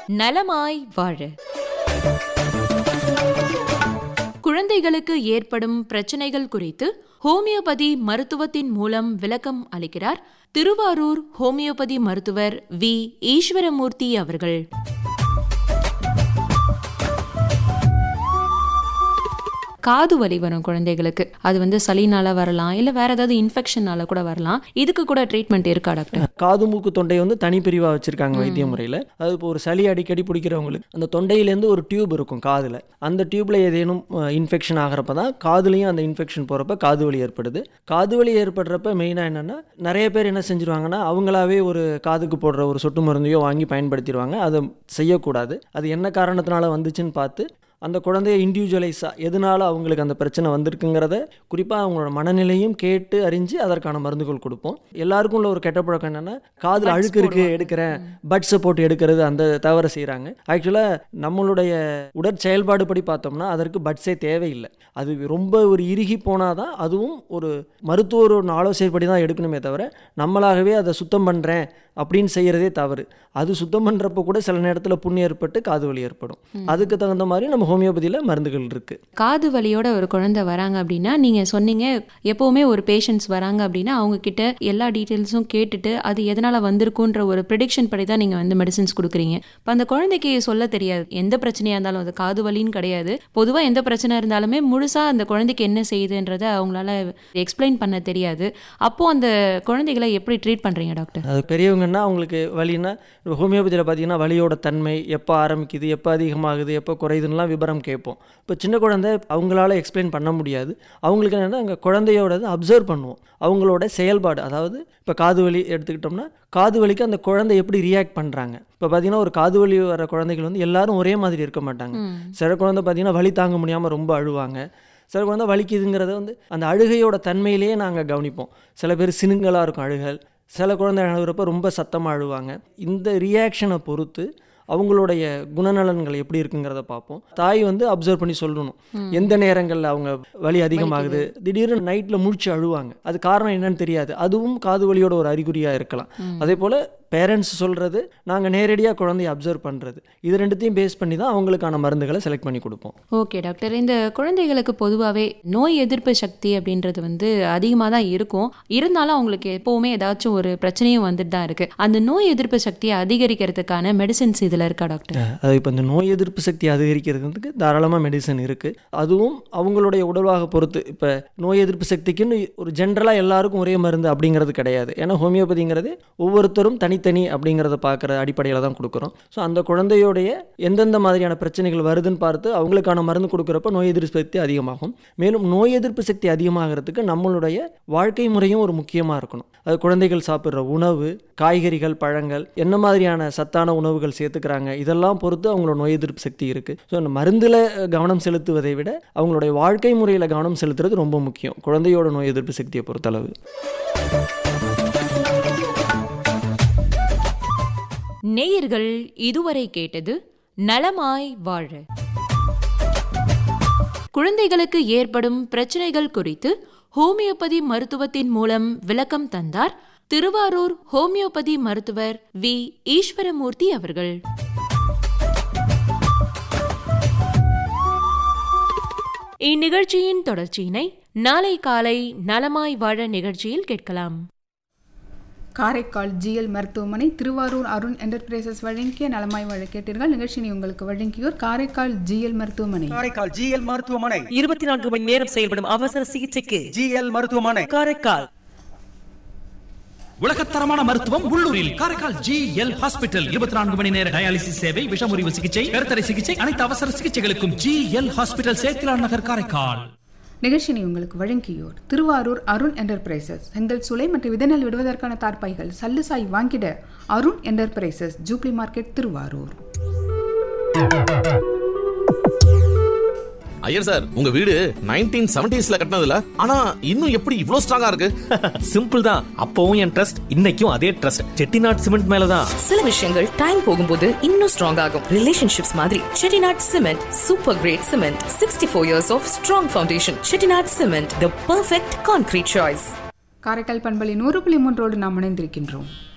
நலமாய் வாழ குழந்தைகளுக்கு ஏற்படும் பிரச்சனைகள் குறித்து ஹோமியோபதி மருத்துவத்தின் மூலம் விளக்கம் அளிக்கிறார் திருவாரூர் ஹோமியோபதி மருத்துவர் வி ஈஸ்வரமூர்த்தி அவர்கள் காது வலி வரும் குழந்தைகளுக்கு அது வந்து சளினால வரலாம் இல்ல வேற ஏதாவது இன்ஃபெக்ஷனால கூட வரலாம் இதுக்கு கூட ட்ரீட்மெண்ட் இருக்கா டாக்டர் காது மூக்கு தொண்டை வந்து தனிப்பிரிவாக வச்சுருக்காங்க வைத்திய முறையில் அது இப்போ ஒரு சளி அடிக்கடி பிடிக்கிறவங்களுக்கு அந்த தொண்டையிலேருந்து ஒரு டியூப் இருக்கும் காதில் அந்த டியூப்பில் ஏதேனும் இன்ஃபெக்ஷன் ஆகிறப்ப தான் காதுலேயும் அந்த இன்ஃபெக்ஷன் போகிறப்ப காது வலி ஏற்படுது காது வலி ஏற்படுறப்ப மெயினாக என்னென்னா நிறைய பேர் என்ன செஞ்சுருவாங்கன்னா அவங்களாவே ஒரு காதுக்கு போடுற ஒரு சொட்டு மருந்தையோ வாங்கி பயன்படுத்திடுவாங்க அதை செய்யக்கூடாது அது என்ன காரணத்தினால வந்துச்சுன்னு பார்த்து அந்த குழந்தைய இண்டிவிஜுவலைஸாக எதனால அவங்களுக்கு அந்த பிரச்சனை வந்திருக்குங்கிறத குறிப்பாக அவங்களோட மனநிலையும் கேட்டு அறிஞ்சு அதற்கான மருந்துகள் கொடுப்போம் எல்லாருக்கும் உள்ள ஒரு கெட்ட பழக்கம் என்னென்னா காதில் அழுக்கு இருக்கு எடுக்கிறேன் பட்ஸை போட்டு எடுக்கிறது அந்த தவறை செய்கிறாங்க ஆக்சுவலாக நம்மளுடைய உடற்செயல்பாடு படி பார்த்தோம்னா அதற்கு பட்ஸே தேவையில்லை அது ரொம்ப ஒரு இறுகி போனால் தான் அதுவும் ஒரு மருத்துவரோட ஆலோசனைப்படி தான் எடுக்கணுமே தவிர நம்மளாகவே அதை சுத்தம் பண்ணுறேன் அப்படின்னு செய்கிறதே தவறு அது சுத்தம் பண்ணுறப்போ கூட சில நேரத்தில் புண்ணு ஏற்பட்டு காது வலி ஏற்படும் அதுக்கு தகுந்த மாதிரி நம்ம ஹோமியோபதியில் மருந்துகள் இருக்குது காது வலியோட ஒரு குழந்தை வராங்க அப்படின்னா நீங்க சொன்னீங்க எப்பவுமே ஒரு பேஷண்ட்ஸ் வராங்க அப்படின்னா அவங்க கிட்ட எல்லா டீட்டெயில்ஸும் கேட்டுட்டு அது எதனால வந்திருக்குன்ற ஒரு ப்ரிடிக்ஷன் படி தான் நீங்க வந்து மெடிசின்ஸ் கொடுக்குறீங்க இப்போ அந்த குழந்தைக்கு சொல்ல தெரியாது எந்த பிரச்சனையா இருந்தாலும் அது காது வலின்னு கிடையாது பொதுவா எந்த பிரச்சனை இருந்தாலுமே முழுசா அந்த குழந்தைக்கு என்ன செய்யுதுன்றத அவங்களால எக்ஸ்பிளைன் பண்ண தெரியாது அப்போ அந்த குழந்தைகளை எப்படி ட்ரீட் பண்றீங்க டாக்டர் அது பெரியவங்கன்னா அவங்களுக்கு வலின்னா ஹோமியோபதியில் பார்த்தீங்கன்னா வலியோட தன்மை எப்போ ஆரம்பிக்குது எப்போ அதிகமாகுது எப்போ குறையுதுன்னெலாம் விவரம் கேட்போம் இப்போ சின்ன குழந்தை அவங்களால எக்ஸ்பிளைன் பண்ண முடியாது அவங்களுக்கு என்னென்னா அங்கே குழந்தையோடது அப்சர்வ் பண்ணுவோம் அவங்களோட செயல்பாடு அதாவது இப்போ காது வலி எடுத்துக்கிட்டோம்னா காது வலிக்கு அந்த குழந்தை எப்படி ரியாக்ட் பண்ணுறாங்க இப்போ பார்த்தீங்கன்னா ஒரு காது வலி வர குழந்தைகள் வந்து எல்லாரும் ஒரே மாதிரி இருக்க மாட்டாங்க சில குழந்தை பார்த்தீங்கன்னா வலி தாங்க முடியாமல் ரொம்ப அழுவாங்க சில குழந்தை வலிக்குதுங்கிறத வந்து அந்த அழுகையோட தன்மையிலேயே நாங்கள் கவனிப்போம் சில பேர் சினுங்களாக இருக்கும் அழுகல் சில குழந்தை அழுகிறப்ப ரொம்ப சத்தமாக அழுவாங்க இந்த ரியாக்ஷனை பொறுத்து அவங்களுடைய குணநலன்கள் எப்படி இருக்குங்கிறத பார்ப்போம் தாய் வந்து அப்சர்வ் பண்ணி சொல்லணும் எந்த நேரங்களில் அவங்க வலி அதிகமாகுது திடீர்னு நைட்டில் முழிச்சு அழுவாங்க அது காரணம் என்னன்னு தெரியாது அதுவும் காது வலியோட ஒரு அறிகுறியாக இருக்கலாம் அதே போல் பேரண்ட்ஸ் சொல்கிறது நாங்கள் நேரடியாக குழந்தைய அப்சர்வ் பண்ணுறது இது ரெண்டுத்தையும் பேஸ் பண்ணி தான் அவங்களுக்கான மருந்துகளை செலக்ட் பண்ணி கொடுப்போம் ஓகே டாக்டர் இந்த குழந்தைகளுக்கு பொதுவாகவே நோய் எதிர்ப்பு சக்தி அப்படின்றது வந்து அதிகமாக தான் இருக்கும் இருந்தாலும் அவங்களுக்கு எப்போவுமே ஏதாச்சும் ஒரு பிரச்சனையும் வந்துட்டு தான் இருக்கு அந்த நோய் எதிர்ப்பு சக்தியை அதிகரிக்கிறதுக்கான மெடிசின்ஸ் இதில் இருக்கா டாக்டர் அது இப்போ இந்த நோய் எதிர்ப்பு சக்தி அதிகரிக்கிறதுக்கு தாராளமாக மெடிசன் இருக்குது அதுவும் அவங்களுடைய உடல்வாக பொறுத்து இப்போ நோய் எதிர்ப்பு சக்திக்குன்னு ஒரு ஜென்ரலாக எல்லாருக்கும் ஒரே மருந்து அப்படிங்கிறது கிடையாது ஏன்னா ஹோமியோபதிங்கிறது ஒவ்வொருத்தரும் தனித்தனி அப்படிங்கிறத பார்க்குற அடிப்படையில் தான் கொடுக்குறோம் ஸோ அந்த குழந்தையோடைய எந்தெந்த மாதிரியான பிரச்சனைகள் வருதுன்னு பார்த்து அவங்களுக்கான மருந்து கொடுக்குறப்ப நோய் எதிர்ப்பு சக்தி அதிகமாகும் மேலும் நோய் எதிர்ப்பு சக்தி அதிகமாகிறதுக்கு நம்மளுடைய வாழ்க்கை முறையும் ஒரு முக்கியமாக இருக்கணும் அது குழந்தைகள் சாப்பிட்ற உணவு காய்கறிகள் பழங்கள் என்ன மாதிரியான சத்தான உணவுகள் சேர்த்துக்கிறாங்க இதெல்லாம் பொறுத்து அவங்களோட நோய் எதிர்ப்பு சக்தி இருக்குது ஸோ அந்த மருந்தில் கவனம் செலுத்துவதை விட அவங்களுடைய வாழ்க்கை முறையில் கவனம் செலுத்துறது ரொம்ப முக்கியம் குழந்தையோட நோய் எதிர்ப்பு சக்தியை பொறுத்தளவு நேயர்கள் இதுவரை கேட்டது நலமாய் வாழ குழந்தைகளுக்கு ஏற்படும் பிரச்சனைகள் குறித்து ஹோமியோபதி மருத்துவத்தின் மூலம் விளக்கம் தந்தார் திருவாரூர் ஹோமியோபதி மருத்துவர் வி ஈஸ்வரமூர்த்தி அவர்கள் இந்நிகழ்ச்சியின் தொடர்ச்சியினை நாளை காலை நலமாய் வாழ நிகழ்ச்சியில் கேட்கலாம் காரைக்கால் ஜிஎல் மருத்துவமனை திருவாரூர் அருண் என்டர்பிரைசஸ் வழங்கிய நலமாய் வாழ கேட்டீர்கள் நிகழ்ச்சியை உங்களுக்கு வழங்கியோர் காரைக்கால் ஜிஎல் மருத்துவமனை காரைக்கால் ஜிஎல் மருத்துவமனை இருபத்தி நான்கு மணி நேரம் செயல்படும் அவசர சிகிச்சைக்கு ஜிஎல் மருத்துவமனை காரைக்கால் உலகத்தரமான மருத்துவம் உள்ளூரில் காரைக்கால் ஜி எல் ஹாஸ்பிட்டல் இருபத்தி நான்கு மணி நேர டயாலிசிஸ் சேவை விஷமுறிவு சிகிச்சை கருத்தடை சிகிச்சை அனைத்து அவசர சிகிச்சைகளுக்கும் ஜி எல் ஹாஸ்பிட்டல் சேத்திலான் நகர் காரைக்கால் நிகழ்ச்சியை உங்களுக்கு வழங்கியோர் திருவாரூர் அருண் என்டர்பிரைசஸ் செங்கல் சூளை மற்றும் விதநெல் விடுவதற்கான தார்ப்பாய்கள் சல்லுசாய் வாங்கிட Arun enterprises jubilee market Thiruvarur Iyer sir உங்க வீடு நைன்டீன் செவன்டிஸ்ல கட்டினதுல ஆனா இன்னும் எப்படி இவ்ளோ ஸ்ட்ராங்கா இருக்கு சிம்பிள் தான் அப்பவும் என் ட்ரஸ்ட் இன்னைக்கும் அதே ட்ரஸ்ட் செட்டிநாட் சிமெண்ட் மேலதான் சில விஷயங்கள் டைம் போகும்போது இன்னும் ஸ்ட்ராங் ஆகும் ரிலேஷன்ஷிப்ஸ் மாதிரி Chettinad cement super great cement sixty four years of strong foundation Chettinad cement the perfect concrete choice Karaikal பண்பலை நூறு புள்ளி மூன்றோடு நாம் இணைந்திருக்கின்றோம்